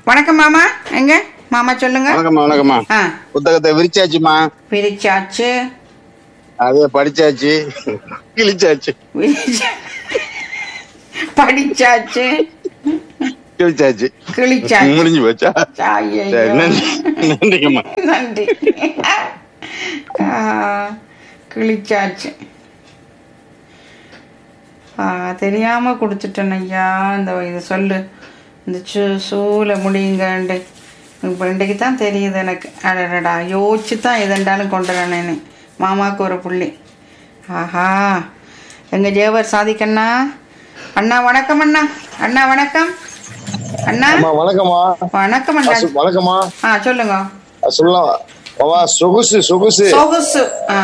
வணக்கம் மாமா எங்க மாமா சொல்லுங்க வணக்கம்மா வணக்கம்மா ஆ புத்தகத்தை விரிச்சாச்சுமா பிரிச்சாச்சு அதே படிச்சாச்சு கிழிச்சாச்சு விரிச்சா- படிச்சாச்சு கிழிச்சாச்சு கிழிச்சாச்சு முடிஞ்சு போச்சா ஐயையோ. சரி நன்றி நன்றிங்கம்மா நன்றி ஆ, கிழிச்சாச்சு ஆ, தெரியாம கொடுத்துட்டேன் ஐயா இந்த இது சொல்லு இந்த சூ சூல முடியுங்கண்டு இப்போ இன்றைக்கு தான் தெரியுது எனக்கு அடடடா யோசிச்சு தான் எதெண்டாலும் கொண்டு வரேன் மாமாவுக்கு ஒரு புள்ளி ஆஹா எங்க ஜேவர் சாதிக்கண்ணா அண்ணா வணக்கம் அண்ணா அண்ணா வணக்கம் அண்ணா அம்மா வணக்கம்மா வணக்கம் அண்ணா அசு- வணக்கம்மா ஆ சொல்லுங்க சொல்லலாம் மாமா சொகுசு சொகுசு சொகுசு ஆ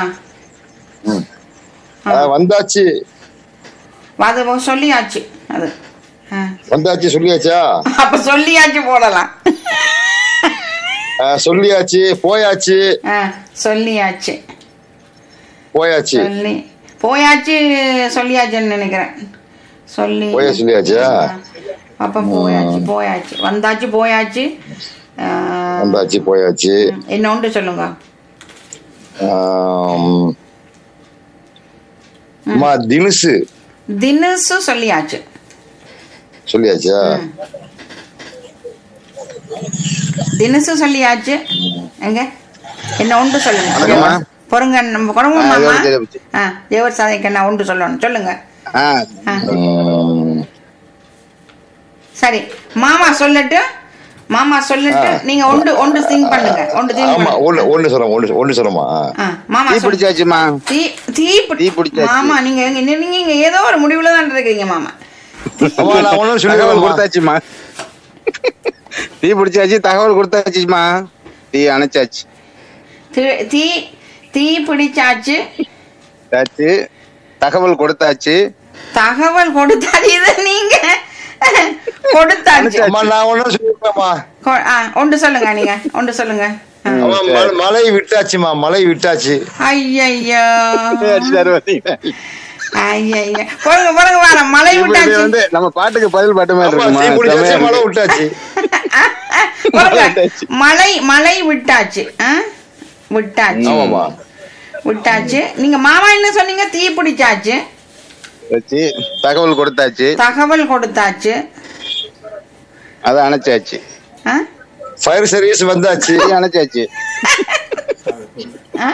ஆ, வந்தாச்சு அது போ- சொல்லியாச்சு அது ஆ. வந்தாச்சு சொல்லியாச்சா அப்ப சொல்லியாச்சு போடலாம் ஆ, சொல்லியாச்சு போயாச்சு ஆ, சொல்லியாச்சு போயாச்சு சொல்லி போயாச்சு சொல்லியாச்சுன்னு நினைக்கிறேன் சொல்லி போயா சொல்லியாச்சா ஆ. அப்ப போயாச்சு போயாச்சு வந்தாச்சு போயாச்சு ஆ, வந்தாச்சு போயாச்சு என்ன ஒன்று சொல்லுங்க ஆம். அம்மா தினுசு தினசு சொல்லியாச்சு சொல்லியாச்சா தினசு சொல்லியாச்சு எங்க என்ன ஒன்று சொல்லுங்க வணக்கம்மா. பொறுங்க நம்ம குறங்க ஆ, மாமா தேவர் தேவர். ஆ தேவர் சாதைக்கு என்ன ஒன்று சொல்லணும் சொல்லுங்க ஆ ஆ ம், சரி மாமா சொல்லட்டு மாமா சொல்லட்டு நீங்க ஒன்று ஒன்று திங்க் பண்ணுங்க ஒன்று திங்க் ஆமா பண்ணுங்க ஒண்ணு ஒண்ணு சொல்றோம் ஒண்ணு ஒண்ணு சொல்றோமா ஆ, மாமா டீ சொல்லு. பிடிச்சாச்சுமா தீ தீ பிடி- தீ பிடிச்சாச்சு. மாமா நீங்க எங்க- நீங்க இங்க ஏதோ ஒரு முடிவுல தான் இருக்கீங்க மாமா அம்மா நான் ஒண்ணு தகவல் சொல்லி கொடுத்தாச்சுமா டீ பிடிச்சாச்சு தகவல் கொடுத்தாச்சுமா டீ அணைச்சாச்சு தீ- தீ தீ பிடிச்சாச்சு தாச்சு தகவல் கொடுத்தாச்சு தகவல் கொடுத்தாச்சு இது நீங்க கொடுத்தாச்சு அம்மா நான் ஒண்ணு சொல்லிருக்கேம்மா கொ- ஆ, ஒன்று சொல்லுங்க நீங்க ஒன்று சொல்லுங்க ஆ. அம்மா ம- மழை விட்டாச்சுமா மழை விட்டாச்சு ஐயையோ சரி, வரீங்க. ஐயையோ பொறுங்க பொறுங்க வர மழை இப்ப இது விட்டாச்சு வந்து நம்ம பாட்டுக்கு பதில் பாட்டு மாதிரி அம்மா, தீ பிடிச்சாச்சு இருக்குமா மழை விட்டாச்சு பொறுங்க. விட்டாச்சு. மழை மழை விட்டாச்சு ஆ? விட்டாச்சு ஆமாமா விட்டாச்சு நீங்க மாமா என்ன சொன்னீங்க தீ பிடிச்சாச்சு வச்சு தகவல் கொடுத்தாச்சு தகவல் கொடுத்தாச்சு அதை அணைச்சாச்சு ஆ? ஃபயர் சர்வீஸ் வந்தாச்சு டீ அணைச்சாச்சு ஆ?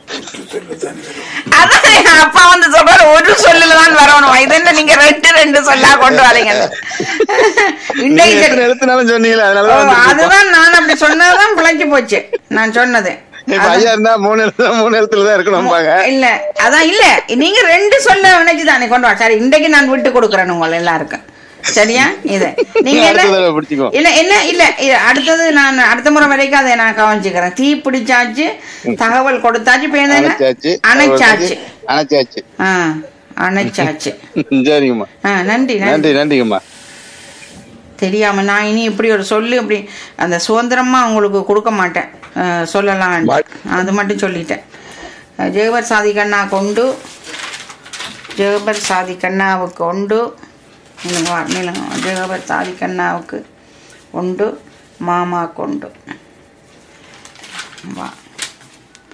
அதான் எங்க அப்பா வந்து சொல்றாரு ஒரு சொல்லுல தான் வரணும் இது என்ன நீங்க ரெண்டு ரெண்டு சொல்லா கொண்டு வரீங்க நீங்க இன்னைக்கு எத்தனை எழுத்துனாலும் சொன்னீங்களே ஓ, அதனால வந்துருச்சு. அதுதான் நான் அப்படி சொன்னதுதான் பிழைச்சு போச்சு நான் சொன்னது இப்ப ஐயா இருந்தா மூணு எழுத்து மூணு எழுத்துல தான் இருக்கணும்பாங்க இல்ல அதான் இல்ல நீங்க ரெண்டு சொல்ல நினைச்சு தானே கொண்டு வா சரி இன்றைக்கு நான் விட்டு கொடுக்குறேன் உங்களை எல்லாருக்கும் சரியா இது நீங்க அடுத்த என்ன தடவை பிடிச்சுக்கோ. இல்ல என்ன இல்ல இது அடுத்தது நான் அடுத்த முறை வரைக்கும் அதை நான் கவனிச்சுக்கிறேன் தீ பிடிச்சாச்சு தகவல் கொடுத்தாச்சு இப்ப என்ன அணைச்சாச்சு அணைச்சாச்சு அணைச்சாச்சு ஆ அணைச்சாச்சு சரிங்கம்மா ஆ நன்றி நன்றி நன்றி நன்றிங்கம்மா தெரியாம நான் இனி இப்படி ஒரு சொல்லு இப்படி அந்த சுதந்திரமா உங்களுக்கு கொடுக்க மாட்டேன் அஹ், சொல்லலாம் அது மட்டும் சொல்லிட்டேன் அஹ், ஜெகபர் சாதி கண்ணா கொண்டு ஜெகபர் சாதி கண்ணாவுக்கு உண்டு நில்லுங்க வா, நில்லுங்க வா. ஜெகபர் சாதி கண்ணாவுக்கு உண்டு மாமா கொண்டு வா